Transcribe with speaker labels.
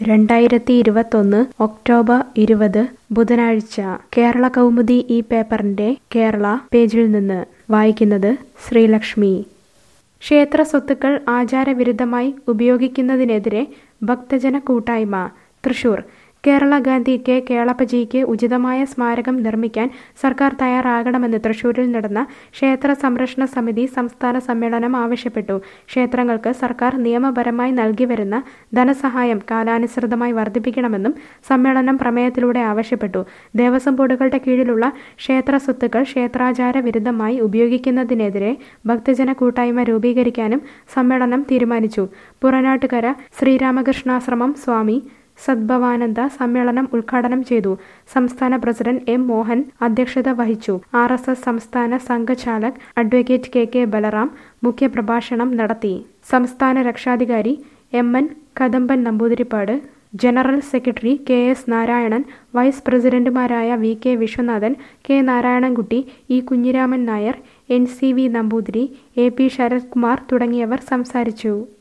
Speaker 1: രണ്ടായിരത്തി ഇരുപത്തൊന്ന് ഒക്ടോബർ ഇരുപത് ബുധനാഴ്ച കേരള കൗമുദി ഈ പേപ്പറിന്റെ കേരള പേജിൽ നിന്ന് വായിക്കുന്നത് ശ്രീലക്ഷ്മി ക്ഷേത്ര സ്വത്തുക്കൾ ആചാരവിരുദ്ധമായി ഉപയോഗിക്കുന്നതിനെതിരെ ഭക്തജന കൂട്ടായ്മ തൃശൂർ കേരള ഗാന്ധി കെ കേളപ്പജിക്ക് ഉചിതമായ സ്മാരകം നിർമ്മിക്കാൻ സർക്കാർ തയ്യാറാകണമെന്ന് തൃശൂരിൽ നടന്ന ക്ഷേത്ര സംരക്ഷണ സമിതി സംസ്ഥാന സമ്മേളനം ആവശ്യപ്പെട്ടു ക്ഷേത്രങ്ങൾക്ക് സർക്കാർ നിയമപരമായി നൽകിവരുന്ന ധനസഹായം കാലാനുസൃതമായി വർദ്ധിപ്പിക്കണമെന്നും സമ്മേളനം പ്രമേയത്തിലൂടെ ആവശ്യപ്പെട്ടു ദേവസ്വം ബോർഡുകളുടെ കീഴിലുള്ള ക്ഷേത്ര സ്വത്തുക്കൾ ക്ഷേത്രാചാര വിരുദ്ധമായി ഉപയോഗിക്കുന്നതിനെതിരെ ഭക്തജന കൂട്ടായ്മ രൂപീകരിക്കാനും സമ്മേളനം തീരുമാനിച്ചു പുറനാട്ടുകര ശ്രീരാമകൃഷ്ണാശ്രമം സ്വാമി സദ്ഭവാനന്ദ സമ്മേളനം ഉദ്ഘാടനം ചെയ്തു സംസ്ഥാന പ്രസിഡന്റ് എം മോഹൻ അധ്യക്ഷത വഹിച്ചു ആർ എസ് എസ് സംസ്ഥാന സംഘചാലക് അഡ്വക്കേറ്റ് കെ കെ ബലറാം മുഖ്യപ്രഭാഷണം നടത്തി സംസ്ഥാന രക്ഷാധികാരി M N Kadamban Namboothiripad general secretary K S Narayanan vice പ്രസിഡന്റുമാരായ V K Viswanathan K Narayanankutty E Kunhiraman Nair N C V Namboothiri A P Sarathkumar തുടങ്ങിയവർ സംസാരിച്ചു